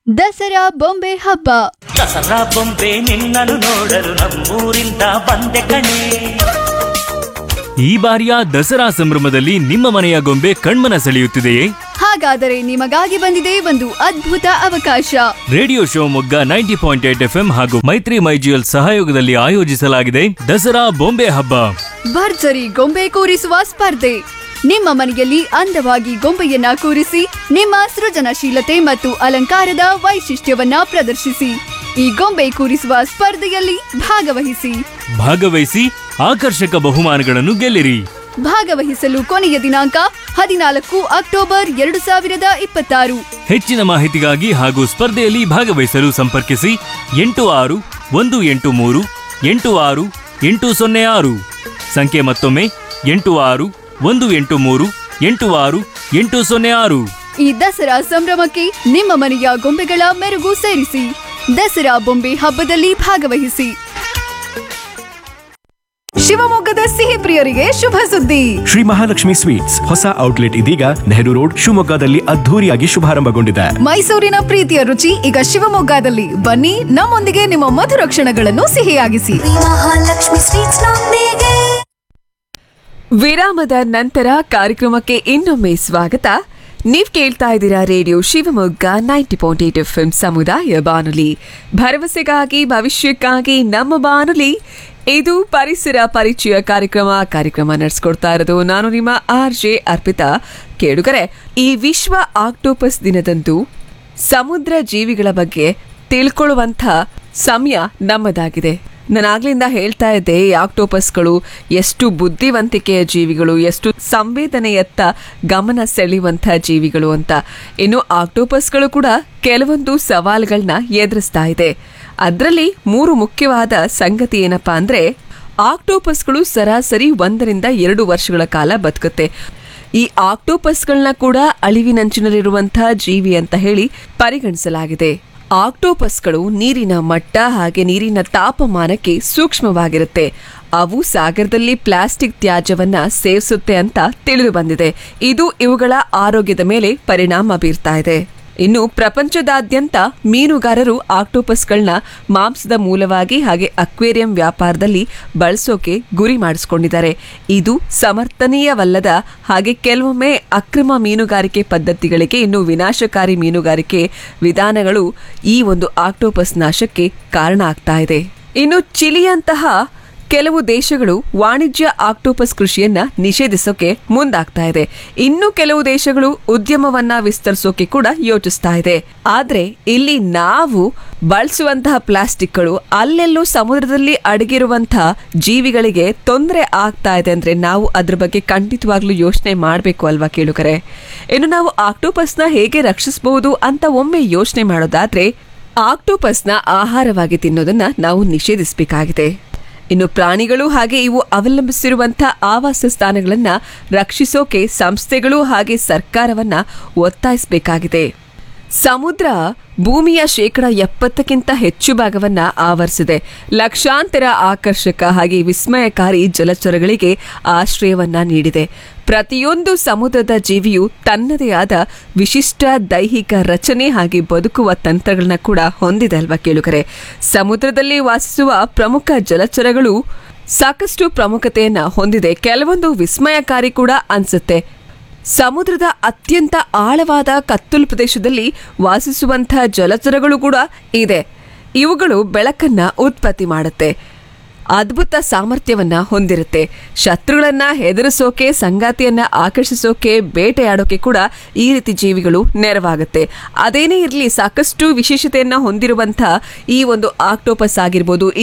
ದಸರಾ ಬೊಂಬೆ ಹಬ್ಬ ದಸರಾ ಬೊಂಬೆ ನಿನ್ನನ್ನು ನೋಡಲು ನಮ್ಮೂರಿಂದ ಬಂದೆ ಕಣೆ ಈ ಬಾರಿಯ ದಸರಾ ಸಂಭ್ರಮದಲ್ಲಿ ನಿಮ್ಮ ಮನೆಯ ಗೊಂಬೆ ಕಣ್ಮನ ಸೆಳೆಯುತ್ತಿದೆಯೇ ಹಾಗಾದರೆ ನಿಮಗಾಗಿ ಬಂದಿದೆ ಒಂದು ಅದ್ಭುತ ಅವಕಾಶ radio Shivamogga ninety point eight F ಹಾಗೂ ಮೈತ್ರಿ ಮೈಜಿಯಲ್ ಸಹಯೋಗದಲ್ಲಿ ಆಯೋಜಿಸಲಾಗಿದೆ ದಸರಾ ಬೊಂಬೆ ಹಬ್ಬ ಭರ್ಜರಿ ಗೊಂಬೆ ಕೂರಿಸುವ ಸ್ಪರ್ಧೆ ನಿಮ್ಮ ಮನೆಯಲ್ಲಿ ಅಂದವಾಗಿ ಗೊಂಬೆಯನ್ನ ಕೂರಿಸಿ ನಿಮ್ಮ ಸೃಜನಶೀಲತೆ ಮತ್ತು ಅಲಂಕಾರದ ವೈಶಿಷ್ಟ್ಯವನ್ನ ಪ್ರದರ್ಶಿಸಿ ಈ ಗೊಂಬೆ ಕೂರಿಸುವ ಸ್ಪರ್ಧೆಯಲ್ಲಿ ಭಾಗವಹಿಸಿ ಭಾಗವಹಿಸಿ ಆಕರ್ಷಕ ಬಹುಮಾನಗಳನ್ನು ಗೆಲ್ಲಿರಿ ಭಾಗವಹಿಸಲು ಕೊನೆಯ ದಿನಾಂಕ ಹದಿನಾಲ್ಕು ಅಕ್ಟೋಬರ್ ಎರಡು ಸಾವಿರದ ಇಪ್ಪತ್ತಾರು ಹೆಚ್ಚಿನ ಮಾಹಿತಿಗಾಗಿ ಹಾಗೂ ಸ್ಪರ್ಧೆಯಲ್ಲಿ ಭಾಗವಹಿಸಲು ಸಂಪರ್ಕಿಸಿ ಎಂಟು ಆರು ಒಂದು ಎಂಟು ಮೂರು ಎಂಟು ಆರು ಎಂಟು ಸೊನ್ನೆ ಆರು ಸಂಖ್ಯೆ ಮತ್ತೊಮ್ಮೆ ಎಂಟು ಆರು ಒಂದು ಎಂಟು ಮೂರು ಎಂಟು ಆರು ಎಂಟು ಸೊನ್ನೆ ಆರು ಈ ದಸರಾ ಸಂಭ್ರಮಕ್ಕೆ ನಿಮ್ಮ ಮನೆಯ ಗೊಂಬೆಗಳ ಮೆರುಗು ಸೇರಿಸಿ ದಸರಾ ಬೊಂಬೆ ಹಬ್ಬದಲ್ಲಿ ಭಾಗವಹಿಸಿ ಶಿವಮೊಗ್ಗದ ಸಿಹಿ ಪ್ರಿಯರಿಗೆ ಶುಭ ಸುದ್ದಿ ಶ್ರೀ ಮಹಾಲಕ್ಷ್ಮಿ ಸ್ವೀಟ್ಸ್ ಹೊಸ ಔಟ್ಲೆಟ್ ಇದೀಗ ನೆಹರು ರೋಡ್ ಶಿವಮೊಗ್ಗದಲ್ಲಿ ಅದ್ಧೂರಿಯಾಗಿ ಶುಭಾರಂಭಗೊಂಡಿದೆ ಮೈಸೂರಿನ ಪ್ರೀತಿಯ ರುಚಿ ಈಗ ಶಿವಮೊಗ್ಗದಲ್ಲಿ ಬನ್ನಿ ನಮ್ಮೊಂದಿಗೆ ನಿಮ್ಮ ಮಧುರ ಕ್ಷಣಗಳನ್ನು ಸಿಹಿಯಾಗಿಸಿ ಮಹಾಲಕ್ಷ್ಮಿ ಸ್ವೀಟ್ಸ್ ನೊಂದಿಗೆ ವಿರಾಮದ ನಂತರ ಕಾರ್ಯಕ್ರಮಕ್ಕೆ ಇನ್ನೊಮ್ಮೆ ಸ್ವಾಗತ ನೀವ್ ಕೇಳ್ತಾ ಇದ್ದೀರಾ radio Shivamogga ninety point eight F ಸಮುದಾಯ ಬಾನುಲಿ ಭರವಸೆಗಾಗಿ ಭವಿಷ್ಯಕ್ಕಾಗಿ ನಮ್ಮ ಬಾನುಲಿ ಇದು ಪರಿಸರ ಪರಿಚಯ ಕಾರ್ಯಕ್ರಮ ಕಾರ್ಯಕ್ರಮ ನಡೆಸ್ಕೊಡ್ತಾ ಇರೋದು ನಾನು ನಿಮ್ಮ ಆರ್ ಜೆ ಅರ್ಪಿತಾ ಕೇಳುಗರೆ ಈ ವಿಶ್ವ ಆಕ್ಟೋಪಸ್ ದಿನದಂದು ಸಮುದ್ರ ಜೀವಿಗಳ ಬಗ್ಗೆ ತಿಳ್ಕೊಳ್ಳುವಂಥ ಸಮಯ ನಮ್ಮದಾಗಿದೆ ನಾನಾಗ್ಲಿಂದ ಹೇಳ್ತಾ ಇದ್ದೆ ಈ ಆಕ್ಟೋಪಸ್ಗಳು ಎಷ್ಟು ಬುದ್ಧಿವಂತಿಕೆಯ ಜೀವಿಗಳು ಎಷ್ಟು ಸಂವೇದನೆಯತ್ತ ಗಮನ ಸೆಳೆಯುವಂಥ ಜೀವಿಗಳು ಅಂತ ಇನ್ನು ಆಕ್ಟೋಪಸ್ಗಳು ಕೂಡ ಕೆಲವೊಂದು ಸವಾಲುಗಳನ್ನ ಎದುರಿಸ್ತಾ ಇದೆ ಅದರಲ್ಲಿ ಮೂರು ಮುಖ್ಯವಾದ ಸಂಗತಿ ಏನಪ್ಪಾ ಅಂದ್ರೆ ಆಕ್ಟೋಪಸ್ಗಳು ಸರಾಸರಿ ಒಂದರಿಂದ ಎರಡು ವರ್ಷಗಳ ಕಾಲ ಬದುಕುತ್ತೆ ಈ ಆಕ್ಟೋಪಸ್ಗಳನ್ನ ಕೂಡ ಅಳಿವಿನಂಚಿನಲ್ಲಿರುವಂತಹ ಜೀವಿ ಅಂತ ಹೇಳಿ ಪರಿಗಣಿಸಲಾಗಿದೆ ಆಕ್ಟೋಪಸ್ಗಳು ನೀರಿನ ಮಟ್ಟ ಹಾಗೆ ನೀರಿನ ತಾಪಮಾನಕ್ಕೆ ಸೂಕ್ಷ್ಮವಾಗಿರುತ್ತೆ ಅವು ಸಾಗರದಲ್ಲಿ ಪ್ಲಾಸ್ಟಿಕ್ ತ್ಯಾಜ್ಯವನ್ನ ಸೇವಿಸುತ್ತೆ ಅಂತ ತಿಳಿದು ಬಂದಿದೆ ಇದು ಇವುಗಳ ಆರೋಗ್ಯದ ಮೇಲೆ ಪರಿಣಾಮ ಬೀರ್ತಾ ಇದೆ ಇನ್ನು ಪ್ರಪಂಚದಾದ್ಯಂತ ಮೀನುಗಾರರು ಆಕ್ಟೋಪಸ್ಗಳನ್ನ ಮಾಂಸದ ಮೂಲವಾಗಿ ಹಾಗೆ ಅಕ್ವೇರಿಯಂ ವ್ಯಾಪಾರದಲ್ಲಿ ಬಳಸೋಕೆ ಗುರಿ ಮಾಡಿಸ್ಕೊಂಡಿದ್ದಾರೆ ಇದು ಸಮರ್ಥನೀಯವಲ್ಲದ ಹಾಗೆ ಕೆಲವೊಮ್ಮೆ ಅಕ್ರಮ ಮೀನುಗಾರಿಕೆ ಪದ್ಧತಿಗಳಿಗೆ ಇನ್ನು ವಿನಾಶಕಾರಿ ಮೀನುಗಾರಿಕೆ ವಿಧಾನಗಳು ಈ ಒಂದು ಆಕ್ಟೋಪಸ್ ನಾಶಕ್ಕೆ ಕಾರಣ ಆಗ್ತಾ ಇದೆ ಇನ್ನು ಚಿಲಿಯಂತಹ ಕೆಲವು ದೇಶಗಳು ವಾಣಿಜ್ಯ ಆಕ್ಟೋಪಸ್ ಕೃಷಿಯನ್ನ ನಿಷೇಧಿಸೋಕೆ ಮುಂದಾಗ್ತಾ ಇದೆ ಇನ್ನು ಕೆಲವು ದೇಶಗಳು ಉದ್ಯಮವನ್ನ ವಿಸ್ತರಿಸೋಕೆ ಕೂಡ ಯೋಚಿಸ್ತಾ ಇದೆ ಆದ್ರೆ ಇಲ್ಲಿ ನಾವು ಬಳಸುವಂತಹ ಪ್ಲಾಸ್ಟಿಕ್ಗಳು ಅಲ್ಲೆಲ್ಲೂ ಸಮುದ್ರದಲ್ಲಿ ಅಡಗಿರುವಂತಹ ಜೀವಿಗಳಿಗೆ ತೊಂದರೆ ಆಗ್ತಾ ಇದೆ ಅಂದ್ರೆ ನಾವು ಅದ್ರ ಬಗ್ಗೆ ಖಂಡಿತವಾಗ್ಲೂ ಯೋಚನೆ ಮಾಡಬೇಕು ಅಲ್ವಾ ಕೇಳುಗರೆ ಇನ್ನು ನಾವು ಆಕ್ಟೋಪಸ್ನ ಹೇಗೆ ರಕ್ಷಿಸಬಹುದು ಅಂತ ಒಮ್ಮೆ ಯೋಚನೆ ಮಾಡೋದಾದ್ರೆ ಆಕ್ಟೋಪಸ್ನ ಆಹಾರವಾಗಿ ತಿನ್ನೋದನ್ನ ನಾವು ನಿಷೇಧಿಸಬೇಕಾಗಿದೆ ಇನ್ನು ಪ್ರಾಣಿಗಳು ಹಾಗೆ ಇವು ಅವಲಂಬಿಸಿರುವಂತಹ ಆವಾಸ ಸ್ಥಾನಗಳನ್ನ ರಕ್ಷಿಸೋಕೆ ಸಂಸ್ಥೆಗಳು ಹಾಗೆ ಸರ್ಕಾರವನ್ನ ಒತ್ತಾಯಿಸಬೇಕಾಗಿದೆ ಸಮುದ್ರ ಭೂಮಿಯ ಶೇಕಡ ಎಪ್ಪತ್ತಕ್ಕಿಂತ ಹೆಚ್ಚು ಭಾಗವನ್ನ ಆವರಿಸಿದೆ ಲಕ್ಷಾಂತರ ಆಕರ್ಷಕ ಹಾಗೆ ವಿಸ್ಮಯಕಾರಿ ಜಲಚರಗಳಿಗೆ ಆಶ್ರಯವನ್ನ ನೀಡಿದೆ ಪ್ರತಿಯೊಂದು ಸಮುದ್ರದ ಜೀವಿಯು ತನ್ನದೇ ಆದ ವಿಶಿಷ್ಟ ದೈಹಿಕ ರಚನೆ ಹಾಗೆ ಬದುಕುವ ತಂತ್ರಗಳನ್ನ ಕೂಡ ಹೊಂದಿದೆ ಅಲ್ವಾ ಕೇಳುಗರೆ ಸಮುದ್ರದಲ್ಲಿ ವಾಸಿಸುವ ಪ್ರಮುಖ ಜಲಚರಗಳು ಸಾಕಷ್ಟು ಪ್ರಾಮುಖ್ಯತೆಯನ್ನ ಹೊಂದಿದೆ ಕೆಲವೊಂದು ವಿಸ್ಮಯಕಾರಿ ಕೂಡ ಅನ್ಸುತ್ತೆ ಸಮುದ್ರದ ಅತ್ಯಂತ ಆಳವಾದ ಕತ್ತಲು ಪ್ರದೇಶದಲ್ಲಿ ವಾಸಿಸುವಂತಹ ಜಲಚರಗಳು ಕೂಡ ಇದೆ ಇವುಗಳು ಬೆಳಕನ್ನ ಉತ್ಪತ್ತಿ ಮಾಡುತ್ತೆ ಅದ್ಭುತ ಸಾಮರ್ಥ್ಯವನ್ನ ಹೊಂದಿರುತ್ತೆ ಶತ್ರುಗಳನ್ನ ಹೆದರಿಸೋಕೆ ಸಂಗಾತಿಯನ್ನ ಆಕರ್ಷಿಸೋಕೆ ಬೇಟೆಯಾಡೋಕೆ ಕೂಡ ಈ ರೀತಿ ಜೀವಿಗಳು ನೆರವಾಗುತ್ತೆ ಅದೇನೇ ಇರಲಿ ಸಾಕಷ್ಟು ವಿಶೇಷತೆಯನ್ನ ಹೊಂದಿರುವಂತಹ ಈ ಒಂದು ಆಕ್ಟೋಪಸ್ ಆಗಿರ್ಬೋದು